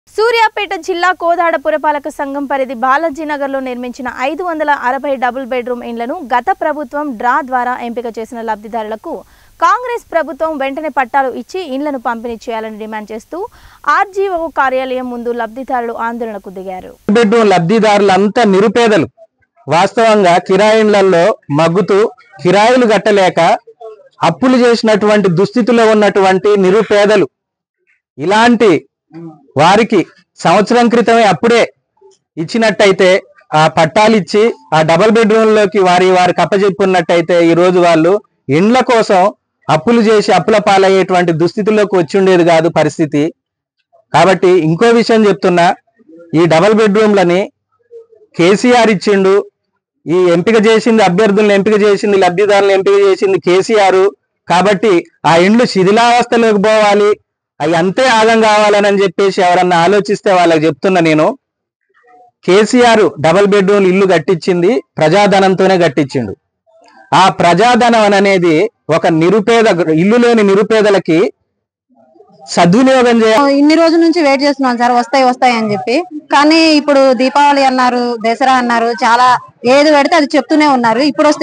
సూర్యాపేట జిల్లా కోదాడ పురపాలక సంఘం పరిధి బాలాజీనగర్లో నిర్మించిన ఐదు వందల అరవై డబుల్ బెడ్రూమ్ ఇండ్లను గత ప్రభుత్వం డ్రా ద్వారా ఎంపిక చేసిన లబ్ధిదారులకు కాంగ్రెస్ ప్రభుత్వం వెంటనే పట్టాలు ఇచ్చి ఇండ్లను పంపిణీ చేయాలని డిమాండ్ చేస్తూ ఆర్జీఓ కార్యాలయం ముందు లబ్ధిదారులు ఆందోళనకు దిగారు బెడ్రూమ్ లబ్ధిదారులంతా నిరుపేదలు వాస్తవంగా కిరాయిళ్లలో మగ్గుతూ కిరాయిలు కట్టలేక అప్పులు చేసినటువంటి దుస్థితిలో ఉన్నటువంటి నిరుపేదలు ఇలాంటి వారికి సంవత్సరం క్రితమే అప్పుడే ఇచ్చినట్టయితే ఆ పట్టాలు ఇచ్చి ఆ డబల్ బెడ్రూమ్ లోకి వారి వారికి అప్పచెప్పున్నట్టయితే ఈ రోజు వాళ్ళు ఇండ్ల కోసం అప్పులు చేసి అప్పుల పాలయ్యేటువంటి దుస్థితిలోకి వచ్చి ఉండేది కాదు పరిస్థితి కాబట్టి ఇంకో విషయం చెప్తున్నా ఈ డబల్ బెడ్రూమ్లని కేసీఆర్ ఇచ్చిండు ఈ ఎంపిక చేసింది అభ్యర్థులను ఎంపిక చేసింది లబ్ధిదారులను ఎంపిక చేసింది కేసీఆర్ కాబట్టి ఆ ఇండ్లు శిథిలావస్థలోకి పోవాలి అవి అంతే ఆగం కావాలని అని చెప్పేసి ఎవరన్నా ఆలోచిస్తే వాళ్ళకి చెప్తున్నా నేను కేసీఆర్ డబల్ బెడ్రూమ్ ఇల్లు కట్టించింది ప్రజాధనంతోనే కట్టించిండు ఆ ప్రజాధనం అనేది ఒక నిరుపేద ఇల్లు లేని నిరుపేదలకి సద్వినియోగం చేయాలి ఇన్ని రోజుల నుంచి వెయిట్ చేస్తున్నాం సార్ వస్తాయి వస్తాయి అని చెప్పి కానీ ఇప్పుడు దీపావళి అన్నారు దసరా అన్నారు చాలా ఏది పెడితే అది చెప్తూనే ఉన్నారు ఇప్పుడు వస్తే